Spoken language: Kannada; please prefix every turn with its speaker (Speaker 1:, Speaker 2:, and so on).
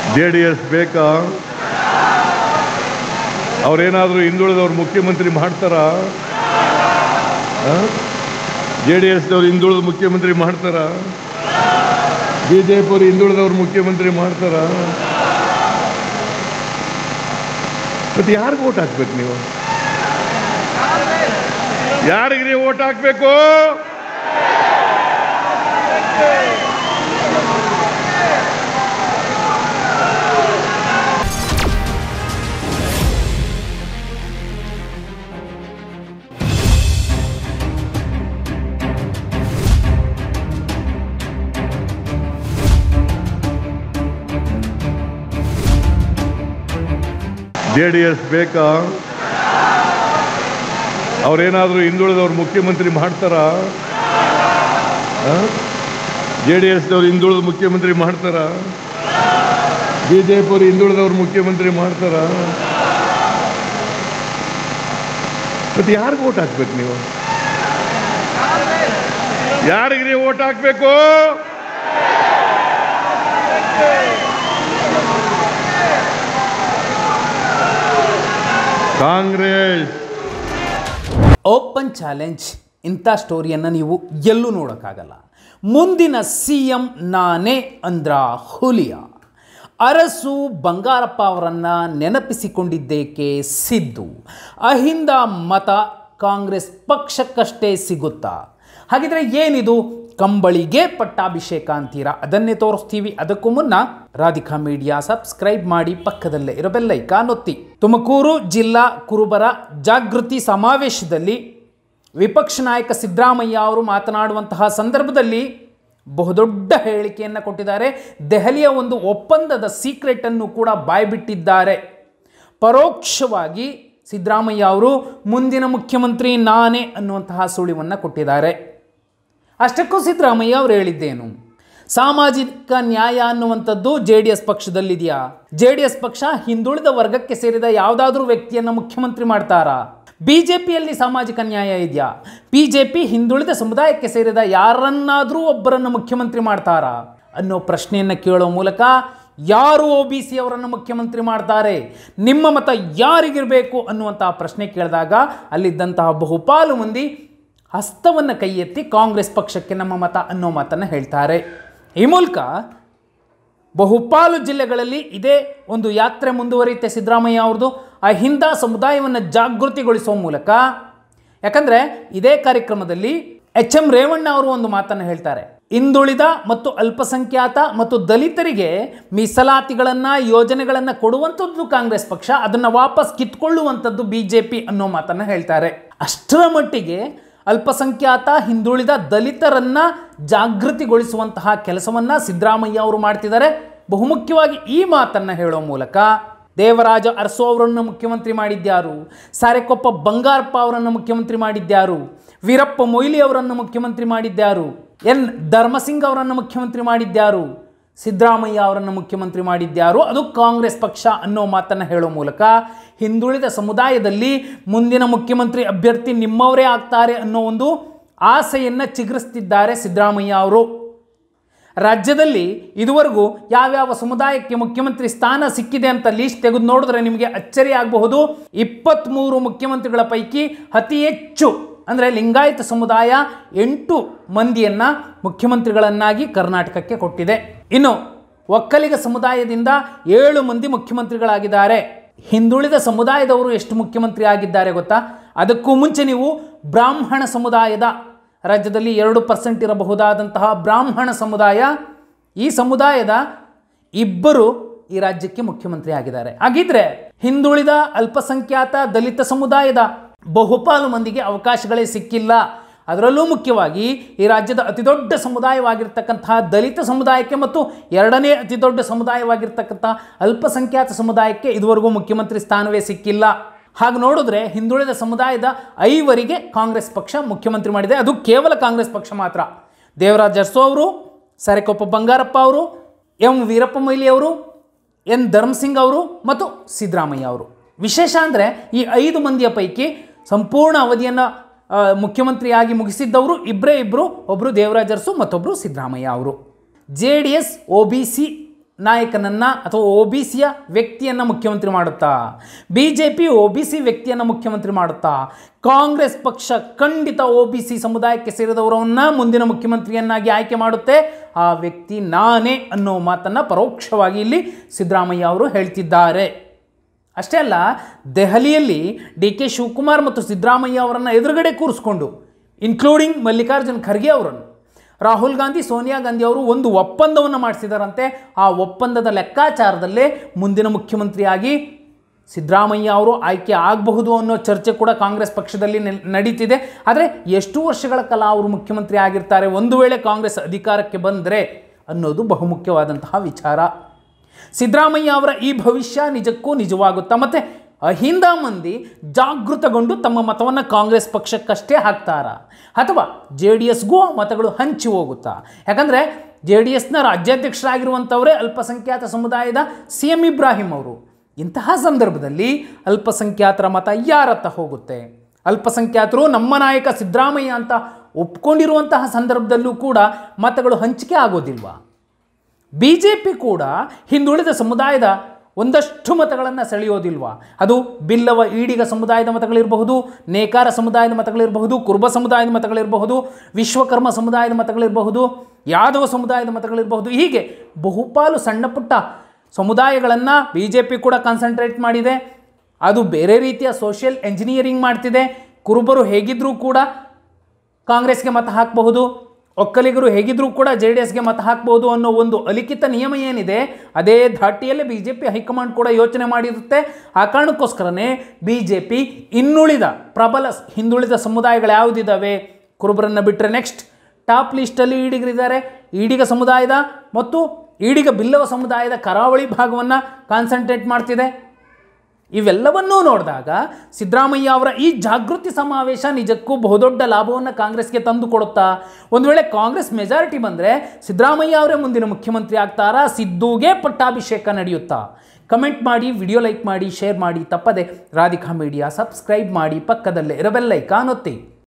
Speaker 1: ಜೆ ಡಿ ಎಸ್ ಬೇಕಾ ಅವ್ರೇನಾದರೂ ಹಿಂದುಳಿದವ್ರು ಮುಖ್ಯಮಂತ್ರಿ ಮಾಡ್ತಾರಾ ಜೆ ಡಿ ಎಸ್ದವ್ರು ಹಿಂದುಳಿದ ಮುಖ್ಯಮಂತ್ರಿ ಮಾಡ್ತಾರಾ ಬಿ ಜೆ ಪಿ ಹಿಂದುಳಿದವ್ರು ಮುಖ್ಯಮಂತ್ರಿ ಮಾಡ್ತಾರಾ ಮತ್ತೆ ಯಾರಿಗೆ ಓಟ್ ಹಾಕ್ಬೇಕು ನೀವು ಯಾರಿಗೆ ನೀವು ಓಟ್ ಹಾಕ್ಬೇಕು ಜೆ ಡಿ ಎಸ್ ಬೇಕಾ ಅವ್ರೇನಾದರೂ ಹಿಂದುಳಿದವ್ರು ಮುಖ್ಯಮಂತ್ರಿ ಮಾಡ್ತಾರಾ ಜೆ ಡಿ ಎಸ್ದವ್ರು ಹಿಂದುಳಿದ ಮುಖ್ಯಮಂತ್ರಿ ಮಾಡ್ತಾರಾ ಬಿ ಜೆ ಪಿ ಹಿಂದುಳಿದವ್ರು ಮುಖ್ಯಮಂತ್ರಿ ಮಾಡ್ತಾರಾ ಮತ್ತೆ ಯಾರಿಗೆ ಓಟ್ ಹಾಕ್ಬೇಕು ನೀವು ಯಾರಿಗೆ ನೀವು ಓಟ್ ಹಾಕ್ಬೇಕು ಕಾಂಗ್ರೆಸ್
Speaker 2: ಓಪನ್ ಚಾಲೆಂಜ್ ಇಂಥ ಸ್ಟೋರಿಯನ್ನು ನೀವು ಎಲ್ಲೂ ನೋಡೋಕ್ಕಾಗಲ್ಲ ಮುಂದಿನ ಸಿ ಎಂ ನಾನೇ ಅಂದ್ರ ಹುಲಿಯ ಅರಸು ಬಂಗಾರಪ್ಪ ಅವರನ್ನು ನೆನಪಿಸಿಕೊಂಡಿದ್ದೇಕೆ ಸಿದ್ದು ಅಹಿಂದ ಮತ ಕಾಂಗ್ರೆಸ್ ಪಕ್ಷಕ್ಕಷ್ಟೇ ಸಿಗುತ್ತಾ ಹಾಗಿದ್ರೆ ಏನಿದು ಕಂಬಳಿಗೆ ಪಟ್ಟಾಭಿಷೇಕ ಅಂತೀರಾ ಅದನ್ನೇ ತೋರಿಸ್ತೀವಿ ಅದಕ್ಕೂ ಮುನ್ನ ರಾಧಿಕಾ ಮೀಡಿಯಾ ಸಬ್ಸ್ಕ್ರೈಬ್ ಮಾಡಿ ಪಕ್ಕದಲ್ಲೇ ಇರೋ ಬೆಲ್ಲೈಕಾನ್ ಒತ್ತಿ ತುಮಕೂರು ಜಿಲ್ಲಾ ಕುರುಬರ ಜಾಗೃತಿ ಸಮಾವೇಶದಲ್ಲಿ ವಿಪಕ್ಷ ನಾಯಕ ಸಿದ್ದರಾಮಯ್ಯ ಅವರು ಮಾತನಾಡುವಂತಹ ಸಂದರ್ಭದಲ್ಲಿ ಬಹುದೊಡ್ಡ ಹೇಳಿಕೆಯನ್ನು ಕೊಟ್ಟಿದ್ದಾರೆ ದೆಹಲಿಯ ಒಂದು ಒಪ್ಪಂದದ ಸೀಕ್ರೆಟನ್ನು ಕೂಡ ಬಾಯ್ಬಿಟ್ಟಿದ್ದಾರೆ ಪರೋಕ್ಷವಾಗಿ ಸಿದ್ದರಾಮಯ್ಯ ಅವರು ಮುಂದಿನ ಮುಖ್ಯಮಂತ್ರಿ ನಾನೇ ಅನ್ನುವಂತಹ ಸುಳಿವನ್ನು ಕೊಟ್ಟಿದ್ದಾರೆ ಅಷ್ಟಕ್ಕೂ ಸಿದ್ದರಾಮಯ್ಯ ಅವರು ಹೇಳಿದ್ದೇನು ಸಾಮಾಜಿಕ ನ್ಯಾಯ ಅನ್ನುವಂಥದ್ದು ಜೆ ಡಿ ಎಸ್ ಪಕ್ಷದಲ್ಲಿದೆಯಾ ಜೆ ಡಿ ಎಸ್ ಪಕ್ಷ ಹಿಂದುಳಿದ ವರ್ಗಕ್ಕೆ ಸೇರಿದ ಯಾವುದಾದ್ರೂ ವ್ಯಕ್ತಿಯನ್ನು ಮುಖ್ಯಮಂತ್ರಿ ಮಾಡ್ತಾರಾ ಬಿ ಜೆ ಪಿಯಲ್ಲಿ ಸಾಮಾಜಿಕ ನ್ಯಾಯ ಇದೆಯಾ ಬಿ ಜೆ ಪಿ ಹಿಂದುಳಿದ ಸಮುದಾಯಕ್ಕೆ ಸೇರಿದ ಯಾರನ್ನಾದರೂ ಒಬ್ಬರನ್ನು ಮುಖ್ಯಮಂತ್ರಿ ಮಾಡ್ತಾರಾ ಅನ್ನೋ ಪ್ರಶ್ನೆಯನ್ನು ಕೇಳೋ ಮೂಲಕ ಯಾರು ಒ ಬಿ ಸಿ ಅವರನ್ನು ಮುಖ್ಯಮಂತ್ರಿ ಮಾಡ್ತಾರೆ ನಿಮ್ಮ ಮತ ಯಾರಿಗಿರಬೇಕು ಅನ್ನುವಂತಹ ಪ್ರಶ್ನೆ ಕೇಳಿದಾಗ ಅಲ್ಲಿದ್ದಂತಹ ಬಹುಪಾಲು ಮಂದಿ ಹಸ್ತವನ್ನು ಕೈ ಎತ್ತಿ ಕಾಂಗ್ರೆಸ್ ಪಕ್ಷಕ್ಕೆ ನಮ್ಮ ಮತ ಅನ್ನೋ ಮಾತನ್ನು ಹೇಳ್ತಾರೆ ಈ ಮೂಲಕ ಬಹುಪಾಲು ಜಿಲ್ಲೆಗಳಲ್ಲಿ ಇದೇ ಒಂದು ಯಾತ್ರೆ ಮುಂದುವರಿಯುತ್ತೆ ಸಿದ್ದರಾಮಯ್ಯ ಅವ್ರದ್ದು ಅಹಿಂದ ಸಮುದಾಯವನ್ನು ಜಾಗೃತಿಗೊಳಿಸುವ ಮೂಲಕ ಯಾಕಂದರೆ ಇದೇ ಕಾರ್ಯಕ್ರಮದಲ್ಲಿ ಎಚ್ ಎಂ ರೇವಣ್ಣ ಅವರು ಒಂದು ಮಾತನ್ನು ಹೇಳ್ತಾರೆ ಹಿಂದುಳಿದ ಮತ್ತು ಅಲ್ಪಸಂಖ್ಯಾತ ಮತ್ತು ದಲಿತರಿಗೆ ಮೀಸಲಾತಿಗಳನ್ನು ಯೋಜನೆಗಳನ್ನು ಕೊಡುವಂಥದ್ದು ಕಾಂಗ್ರೆಸ್ ಪಕ್ಷ ಅದನ್ನು ವಾಪಸ್ ಕಿತ್ಕೊಳ್ಳುವಂಥದ್ದು ಬಿ ಜೆ ಪಿ ಅನ್ನೋ ಮಾತನ್ನು ಹೇಳ್ತಾರೆ ಅಷ್ಟರ ಮಟ್ಟಿಗೆ ಅಲ್ಪಸಂಖ್ಯಾತ ಹಿಂದುಳಿದ ದಲಿತರನ್ನ ಜಾಗೃತಿಗೊಳಿಸುವಂತಹ ಕೆಲಸವನ್ನ ಸಿದ್ದರಾಮಯ್ಯ ಅವರು ಮಾಡ್ತಿದ್ದಾರೆ ಬಹುಮುಖ್ಯವಾಗಿ ಈ ಮಾತನ್ನ ಹೇಳೋ ಮೂಲಕ ದೇವರಾಜ ಅರಸು ಅವರನ್ನು ಮುಖ್ಯಮಂತ್ರಿ ಮಾಡಿದ್ಯಾರು ಸಾರೆಕೊಪ್ಪ ಬಂಗಾರಪ್ಪ ಅವರನ್ನು ಮುಖ್ಯಮಂತ್ರಿ ಮಾಡಿದ್ಯಾರು ವೀರಪ್ಪ ಮೊಯ್ಲಿ ಅವರನ್ನು ಮುಖ್ಯಮಂತ್ರಿ ಮಾಡಿದ್ಯಾರು ಎನ್ ಧರ್ಮಸಿಂಗ್ ಅವರನ್ನು ಮುಖ್ಯಮಂತ್ರಿ ಮಾಡಿದ್ಯಾರು ಸಿದ್ದರಾಮಯ್ಯ ಅವರನ್ನು ಮುಖ್ಯಮಂತ್ರಿ ಮಾಡಿದ್ಯಾರು ಅದು ಕಾಂಗ್ರೆಸ್ ಪಕ್ಷ ಅನ್ನೋ ಮಾತನ್ನು ಹೇಳೋ ಮೂಲಕ ಹಿಂದುಳಿದ ಸಮುದಾಯದಲ್ಲಿ ಮುಂದಿನ ಮುಖ್ಯಮಂತ್ರಿ ಅಭ್ಯರ್ಥಿ ನಿಮ್ಮವರೇ ಆಗ್ತಾರೆ ಅನ್ನೋ ಒಂದು ಆಸೆಯನ್ನು ಚಿಗುರಿಸ್ತಿದ್ದಾರೆ ಸಿದ್ದರಾಮಯ್ಯ ಅವರು ರಾಜ್ಯದಲ್ಲಿ ಇದುವರೆಗೂ ಯಾವ್ಯಾವ ಸಮುದಾಯಕ್ಕೆ ಮುಖ್ಯಮಂತ್ರಿ ಸ್ಥಾನ ಸಿಕ್ಕಿದೆ ಅಂತ ಲೀಸ್ಟ್ ತೆಗೆದು ನೋಡಿದ್ರೆ ನಿಮಗೆ ಅಚ್ಚರಿ ಆಗಬಹುದು ಇಪ್ಪತ್ತ್ಮೂರು ಮುಖ್ಯಮಂತ್ರಿಗಳ ಪೈಕಿ ಅತಿ ಹೆಚ್ಚು ಅಂದರೆ ಲಿಂಗಾಯತ ಸಮುದಾಯ ಎಂಟು ಮಂದಿಯನ್ನು ಮುಖ್ಯಮಂತ್ರಿಗಳನ್ನಾಗಿ ಕರ್ನಾಟಕಕ್ಕೆ ಕೊಟ್ಟಿದೆ ಇನ್ನು ಒಕ್ಕಲಿಗ ಸಮುದಾಯದಿಂದ ಏಳು ಮಂದಿ ಮುಖ್ಯಮಂತ್ರಿಗಳಾಗಿದ್ದಾರೆ ಹಿಂದುಳಿದ ಸಮುದಾಯದವರು ಎಷ್ಟು ಮುಖ್ಯಮಂತ್ರಿ ಆಗಿದ್ದಾರೆ ಗೊತ್ತಾ ಅದಕ್ಕೂ ಮುಂಚೆ ನೀವು ಬ್ರಾಹ್ಮಣ ಸಮುದಾಯದ ರಾಜ್ಯದಲ್ಲಿ ಎರಡು ಪರ್ಸೆಂಟ್ ಇರಬಹುದಾದಂತಹ ಬ್ರಾಹ್ಮಣ ಸಮುದಾಯ ಈ ಸಮುದಾಯದ ಇಬ್ಬರು ಈ ರಾಜ್ಯಕ್ಕೆ ಮುಖ್ಯಮಂತ್ರಿ ಆಗಿದ್ದಾರೆ ಹಾಗಿದ್ರೆ ಹಿಂದುಳಿದ ಅಲ್ಪಸಂಖ್ಯಾತ ದಲಿತ ಸಮುದಾಯದ ಬಹುಪಾಲು ಮಂದಿಗೆ ಅವಕಾಶಗಳೇ ಸಿಕ್ಕಿಲ್ಲ ಅದರಲ್ಲೂ ಮುಖ್ಯವಾಗಿ ಈ ರಾಜ್ಯದ ಅತಿದೊಡ್ಡ ಸಮುದಾಯವಾಗಿರ್ತಕ್ಕಂತಹ ದಲಿತ ಸಮುದಾಯಕ್ಕೆ ಮತ್ತು ಎರಡನೇ ಅತಿದೊಡ್ಡ ಸಮುದಾಯವಾಗಿರ್ತಕ್ಕಂಥ ಅಲ್ಪಸಂಖ್ಯಾತ ಸಮುದಾಯಕ್ಕೆ ಇದುವರೆಗೂ ಮುಖ್ಯಮಂತ್ರಿ ಸ್ಥಾನವೇ ಸಿಕ್ಕಿಲ್ಲ ಹಾಗೆ ನೋಡಿದ್ರೆ ಹಿಂದುಳಿದ ಸಮುದಾಯದ ಐವರಿಗೆ ಕಾಂಗ್ರೆಸ್ ಪಕ್ಷ ಮುಖ್ಯಮಂತ್ರಿ ಮಾಡಿದೆ ಅದು ಕೇವಲ ಕಾಂಗ್ರೆಸ್ ಪಕ್ಷ ಮಾತ್ರ ದೇವರಾಜ್ ಅರಸು ಅವರು ಸರೆಕೊಪ್ಪ ಬಂಗಾರಪ್ಪ ಅವರು ಎಂ ವೀರಪ್ಪ ಮೊಯ್ಲಿ ಅವರು ಎನ್ ಧರ್ಮಸಿಂಗ್ ಅವರು ಮತ್ತು ಸಿದ್ದರಾಮಯ್ಯ ಅವರು ವಿಶೇಷ ಅಂದರೆ ಈ ಐದು ಮಂದಿಯ ಪೈಕಿ ಸಂಪೂರ್ಣ ಅವಧಿಯನ್ನು ಆ, ಮುಖ್ಯಮಂತ್ರಿಯಾಗಿ ಮುಗಿಸಿದ್ದವರು ಇಬ್ಬರೇ ಇಬ್ಬರು ಒಬ್ಬರು ದೇವರಾಜ್ ಅರಸು ಮತ್ತೊಬ್ಬರು ಸಿದ್ದರಾಮಯ್ಯ ಅವರು J D S O B C ನಾಯಕನನ್ನು ಅಥವಾ ಒ ಬಿ ಸಿಯ ವ್ಯಕ್ತಿಯನ್ನು ಮುಖ್ಯಮಂತ್ರಿ ಮಾಡುತ್ತಾ B J P O B C ವ್ಯಕ್ತಿಯನ್ನು ಮುಖ್ಯಮಂತ್ರಿ ಮಾಡುತ್ತಾ ಕಾಂಗ್ರೆಸ್ ಪಕ್ಷ ಖಂಡಿತ ಒ ಬಿ ಸಿ ಸಮುದಾಯಕ್ಕೆ ಸೇರಿದವರನ್ನ ಮುಂದಿನ ಮುಖ್ಯಮಂತ್ರಿಯನ್ನಾಗಿ ಆಯ್ಕೆ ಮಾಡುತ್ತೆ ಆ ವ್ಯಕ್ತಿ ನಾನೇ ಅನ್ನೋ ಮಾತನ್ನು ಪರೋಕ್ಷವಾಗಿ ಇಲ್ಲಿ ಸಿದ್ದರಾಮಯ್ಯ ಅವರು ಹೇಳ್ತಿದ್ದಾರೆ ಅಷ್ಟೇ ಅಲ್ಲ ದೆಹಲಿಯಲ್ಲಿ ಡಿ ಕೆ ಶಿವಕುಮಾರ್ ಮತ್ತು ಸಿದ್ದರಾಮಯ್ಯ ಅವರನ್ನು ಎದುರುಗಡೆ ಕೂರಿಸ್ಕೊಂಡು ಇನ್ಕ್ಲೂಡಿಂಗ್ ಮಲ್ಲಿಕಾರ್ಜುನ್ ಖರ್ಗೆ ಅವರನ್ನು ರಾಹುಲ್ ಗಾಂಧಿ ಸೋನಿಯಾ ಗಾಂಧಿ ಅವರು ಒಂದು ಒಪ್ಪಂದವನ್ನು ಮಾಡಿಸಿದಾರಂತೆ ಆ ಒಪ್ಪಂದದ ಲೆಕ್ಕಾಚಾರದಲ್ಲೇ ಮುಂದಿನ ಮುಖ್ಯಮಂತ್ರಿಯಾಗಿ ಸಿದ್ದರಾಮಯ್ಯ ಅವರು ಆಯ್ಕೆ ಆಗಬಹುದು ಅನ್ನೋ ಚರ್ಚೆ ಕೂಡ ಕಾಂಗ್ರೆಸ್ ಪಕ್ಷದಲ್ಲಿ ನೆಲ್- ನಡೀತಿದೆ ಆದರೆ ಎಷ್ಟು ವರ್ಷಗಳ ಕಾಲ ಅವರು ಮುಖ್ಯಮಂತ್ರಿ ಆಗಿರ್ತಾರೆ ಒಂದು ವೇಳೆ ಕಾಂಗ್ರೆಸ್ ಅಧಿಕಾರಕ್ಕೆ ಬಂದರೆ ಅನ್ನೋದು ಬಹುಮುಖ್ಯವಾದಂತಹ ವಿಚಾರ ಸಿದ್ದರಾಮಯ್ಯ ಅವರ ಈ ಭವಿಷ್ಯ ನಿಜಕ್ಕೂ ನಿಜವಾಗುತ್ತಾ ಮತ್ತು ಅಹಿಂದ ಮಂದಿ ಜಾಗೃತಗೊಂಡು ತಮ್ಮ ಮತವನ್ನು ಕಾಂಗ್ರೆಸ್ ಪಕ್ಷಕ್ಕಷ್ಟೇ ಹಾಕ್ತಾರಾ ಅಥವಾ ಜೆ ಡಿ ಎಸ್ಗೂ ಆ ಮತಗಳು ಹಂಚಿ ಹೋಗುತ್ತಾ ಯಾಕಂದರೆ ಜೆ ಡಿ ಎಸ್ನ ರಾಜ್ಯಾಧ್ಯಕ್ಷರಾಗಿರುವಂಥವರೇ ಅಲ್ಪಸಂಖ್ಯಾತ ಸಮುದಾಯದ ಸಿ ಎಂ ಇಬ್ರಾಹಿಂ ಅವರು ಇಂತಹ ಸಂದರ್ಭದಲ್ಲಿ ಅಲ್ಪಸಂಖ್ಯಾತರ ಮತ ಯಾರತ್ತ ಹೋಗುತ್ತೆ ಅಲ್ಪಸಂಖ್ಯಾತರು ನಮ್ಮ ನಾಯಕ ಸಿದ್ದರಾಮಯ್ಯ ಅಂತ ಒಪ್ಕೊಂಡಿರುವಂತಹ ಸಂದರ್ಭದಲ್ಲೂ ಕೂಡ ಮತಗಳು ಹಂಚಿಕೆ ಆಗೋದಿಲ್ವಾ ಬಿ ಜೆ ಪಿ ಕೂಡ ಹಿಂದುಳಿದ ಸಮುದಾಯದ ಒಂದಷ್ಟು ಮತಗಳನ್ನು ಸೆಳೆಯೋದಿಲ್ವಾ ಅದು ಬಿಲ್ಲವ ಈಡಿಗ ಸಮುದಾಯದ ಮತಗಳಿರಬಹುದು ನೇಕಾರ ಸಮುದಾಯದ ಮತಗಳಿರಬಹುದು ಕುರುಬ ಸಮುದಾಯದ ಮತಗಳಿರಬಹುದು ವಿಶ್ವಕರ್ಮ ಸಮುದಾಯದ ಮತಗಳಿರಬಹುದು ಯಾದವ ಸಮುದಾಯದ ಮತಗಳಿರಬಹುದು ಹೀಗೆ ಬಹುಪಾಲು ಸಣ್ಣ ಪುಟ್ಟ ಸಮುದಾಯಗಳನ್ನು ಬಿ ಜೆ ಪಿ ಕೂಡ ಕಾನ್ಸಂಟ್ರೇಟ್ ಮಾಡಿದೆ ಅದು ಬೇರೆ ರೀತಿಯ ಸೋಷಿಯಲ್ ಎಂಜಿನಿಯರಿಂಗ್ ಮಾಡ್ತಿದೆ ಕುರುಬರು ಹೇಗಿದ್ದರೂ ಕೂಡ ಕಾಂಗ್ರೆಸ್ಗೆ ಮತ ಹಾಕಬಹುದು ಒಕ್ಕಲಿಗರು ಹೇಗಿದ್ರೂ ಕೂಡ ಜೆ ಡಿ ಎಸ್ಗೆ ಮತ ಹಾಕಬಹುದು ಅನ್ನೋ ಒಂದು ಅಲಿಖಿತ ನಿಯಮ ಏನಿದೆ ಅದೇ ಧಾಟಿಯಲ್ಲೇ ಬಿ ಜೆ ಪಿ ಹೈಕಮಾಂಡ್ ಕೂಡ ಯೋಚನೆ ಮಾಡಿರುತ್ತೆ ಆ ಕಾರಣಕ್ಕೋಸ್ಕರನೇ ಬಿ ಜೆ ಪಿ ಇನ್ನುಳಿದ ಪ್ರಬಲ ಸ್- ಹಿಂದುಳಿದ ಸಮುದಾಯಗಳು ಯಾವುದಿದ್ದಾವೆ ಕುರುಬರನ್ನು ಬಿಟ್ಟರೆ ನೆಕ್ಸ್ಟ್ ಟಾಪ್ ಲಿಸ್ಟಲ್ಲಿ ಈಡಿಗರಿದ್ದಾರೆ ಈಡಿಗ ಸಮುದಾಯದ ಮತ್ತು ಈಡಿಗ ಬಿಲ್ಲವ ಸಮುದಾಯದ ಕರಾವಳಿ ಭಾಗವನ್ನು ಕಾನ್ಸಂಟ್ರೇಟ್ ಮಾಡ್ತಿದೆ ಇವೆಲ್ಲವನ್ನೂ ನೋಡಿದಾಗ ಸಿದ್ದರಾಮಯ್ಯ ಅವರ ಈ ಜಾಗೃತಿ ಸಮಾವೇಶ ನಿಜಕ್ಕೂ ಬಹುದೊಡ್ಡ ಲಾಭವನ್ನು ಕಾಂಗ್ರೆಸ್ಗೆ ತಂದು ಕೊಡುತ್ತಾ ಒಂದು ವೇಳೆ ಕಾಂಗ್ರೆಸ್ ಮೆಜಾರಿಟಿ ಬಂದರೆ ಸಿದ್ದರಾಮಯ್ಯ ಅವರೇ ಮುಂದಿನ ಮುಖ್ಯಮಂತ್ರಿ ಆಗ್ತಾರಾ ಸಿದ್ದುಗೆ ಪಟ್ಟಾಭಿಷೇಕ ನಡೆಯುತ್ತಾ ಕಮೆಂಟ್ ಮಾಡಿ ವಿಡಿಯೋ ಲೈಕ್ ಮಾಡಿ ಶೇರ್ ಮಾಡಿ ತಪ್ಪದೆ ರಾಧಿಕಾ ಮೀಡಿಯಾ ಸಬ್ಸ್ಕ್ರೈಬ್ ಮಾಡಿ ಪಕ್ಕದಲ್ಲೇ ಇರಬೆಲ್ಲೈಕಾನ್ ಒತ್ತಿ